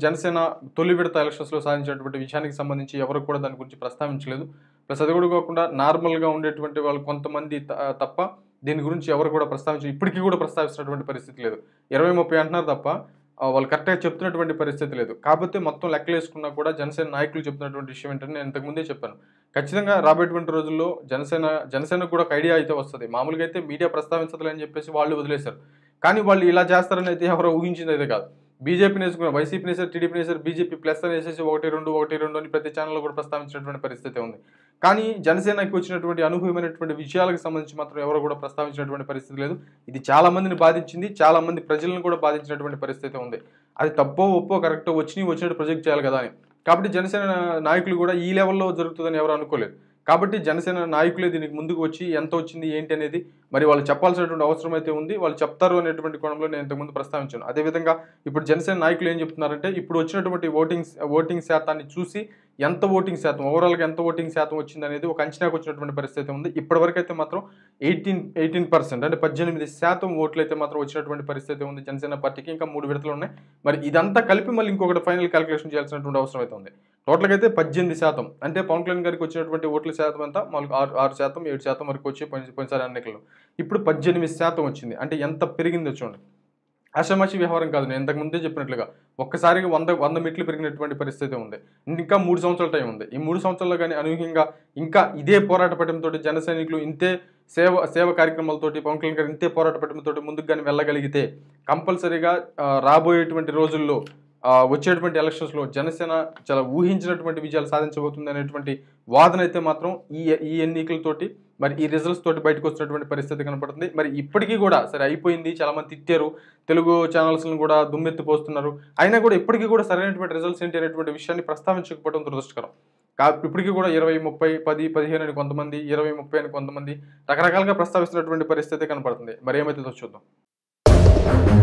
జనసేన తొలి విడత ఎలక్షన్స్లో సాధించినటువంటి విషయానికి సంబంధించి ఎవరు కూడా దాని గురించి ప్రస్తావించలేదు ప్లస్ అది కూడా కాకుండా నార్మల్గా ఉండేటువంటి వాళ్ళు కొంతమంది త- తప్ప దీని గురించి ఎవరు కూడా ప్రస్తావించి ఇప్పటికీ కూడా ప్రస్తావిస్తున్నటువంటి పరిస్థితి లేదు ఇరవై ముప్పై అంటున్నారు తప్ప ఆ, వాళ్ళు కరెక్ట్గా చెప్తున్నటువంటి పరిస్థితి లేదు కాకపోతే మొత్తం లెక్కలు వేసుకున్నా కూడా జనసేన నాయకులు చెప్తున్నటువంటి విషయం ఏంటంటే నేను ఇంతకుముందే చెప్పాను ఖచ్చితంగా రాబోయేటువంటి రోజుల్లో జనసేన జనసేనకు కూడా ఒక ఐడియా అయితే వస్తుంది మామూలుగా అయితే మీడియా ప్రస్తావించదులే అని చెప్పేసి వాళ్ళు వదిలేశారు కానీ వాళ్ళు ఇలా చేస్తారని అయితే ఎవరో ఊహించింది అయితే కాదు బీజేపీని వేసుకున్న వైసీపీని వేసారు టీడీపీని వేసారు బీజేపీ ప్లస్ అని వేసేసి ఒకటి రెండు ఒకటి రెండు అని ప్రతి ఛానల్లో కూడా ప్రస్తావించినటువంటి పరిస్థితి ఉంది కానీ జనసేనకి వచ్చినటువంటి అనూహ్యమైనటువంటి విషయాలకు సంబంధించి మాత్రం ఎవరు కూడా ప్రస్తావించినటువంటి పరిస్థితి లేదు ఇది చాలా మందిని బాధించింది చాలా మంది ప్రజలను కూడా బాధించినటువంటి పరిస్థితి ఉంది అది తప్పో ఒప్పో కరెక్టో వచ్చినాయి వచ్చినట్టు ప్రొజెక్ట్ చేయాలి కదా అని కాబట్టి జనసేన నాయకులు కూడా ఈ లెవెల్లో జరుగుతుందని ఎవరు అనుకోలేదు కాబట్టి జనసేన నాయకులే దీనికి ముందుకు వచ్చి ఎంత వచ్చింది ఏంటి అనేది మరి వాళ్ళు చెప్పాల్సినటువంటి అవసరం అయితే ఉంది వాళ్ళు చెప్తారు అనేటువంటి కోణంలో నేను ఇంతకుముందు ప్రస్తావించాను అదేవిధంగా ఇప్పుడు జనసేన నాయకులు ఏం చెప్తున్నారంటే ఇప్పుడు వచ్చినటువంటి ఓటింగ్ ఓటింగ్ శాతాన్ని చూసి ఎంత ఓటింగ్ శాతం ఓవరాల్గా ఎంత ఓటింగ్ శాతం వచ్చింది అనేది ఒక అంచనాకు వచ్చినటువంటి పరిస్థితి ఉంది ఇప్పటివరకు అయితే మాత్రం ఎయిటీన్ ఎయిటీన్ పర్సెంట్ అంటే పద్దెనిమిది శాతం ఓట్లు అయితే మాత్రం వచ్చినటువంటి పరిస్థితి ఉంది జనసేన పార్టీకి ఇంకా మూడు విడతలు ఉన్నాయి మరి ఇదంతా కలిపి మళ్ళీ ఇంకొకటి ఫైనల్ క్యాలిక్యులేషన్ చేయాల్సినటువంటి అవసరం అయితే ఉంది టోటల్గా అయితే పద్దెనిమిది శాతం అంటే పవన్ కళ్యాణ్ గారికి వచ్చినటువంటి ఓట్ల శాతం అంతా మాకు ఆరు ఆరు శాతం ఏడు శాతం వరకు వచ్చి పోయిన- పోయినసారి ఎన్నికల్లో ఇప్పుడు పద్దెనిమిది శాతం వచ్చింది అంటే ఎంత పెరిగిందో చూడండి ఆషామాషి వ్యవహారం కాదు నేను ఇంతకు ముందే చెప్పినట్లుగా ఒక్కసారిగా వంద వంద మెట్లు పెరిగినటువంటి పరిస్థితి ఉంది ఇంకా మూడు సంవత్సరాల టైం ఉంది ఈ మూడు సంవత్సరాల్లో కానీ అనూహ్యంగా ఇంకా ఇదే పోరాట పట్టంతో జన సైనికులు ఇంతే సేవ సేవ కార్యక్రమాలతోటి పవన్ కళ్యాణ్ గారు ఇంతే పోరాట పట్టంతో ముందుకు కానీ వెళ్ళగలిగితే కంపల్సరీగా ఆ, రాబోయేటువంటి రోజుల్లో ఆ, వచ్చేటువంటి ఎలక్షన్స్లో జనసేన చాలా ఊహించినటువంటి విజయాలు సాధించబోతుంది అనేటువంటి వాదన అయితే మాత్రం ఈ ఈ ఎన్నికలతోటి మరి ఈ రిజల్ట్స్ తోటి బయటకు వచ్చినటువంటి పరిస్థితి కనపడుతుంది మరి ఇప్పటికీ కూడా సరే అయిపోయింది చాలా మంది తిట్టారు తెలుగు ఛానల్స్లను కూడా దుమ్మెత్తి పోస్తున్నారు అయినా కూడా ఇప్పటికీ కూడా సరైనటువంటి రిజల్ట్స్ ఏంటి అనేటువంటి విషయాన్ని ప్రస్తావించకపోవడం దురదృష్టకరం కా ఇప్పటికీ కూడా ఇరవై ముప్పై పది పదిహేను అని కొంతమంది ఇరవై ముప్పై అని కొంతమంది రకరకాలుగా ప్రస్తావిస్తున్నటువంటి పరిస్థితి కనపడుతుంది మరి ఏమైతుందో చూద్దాం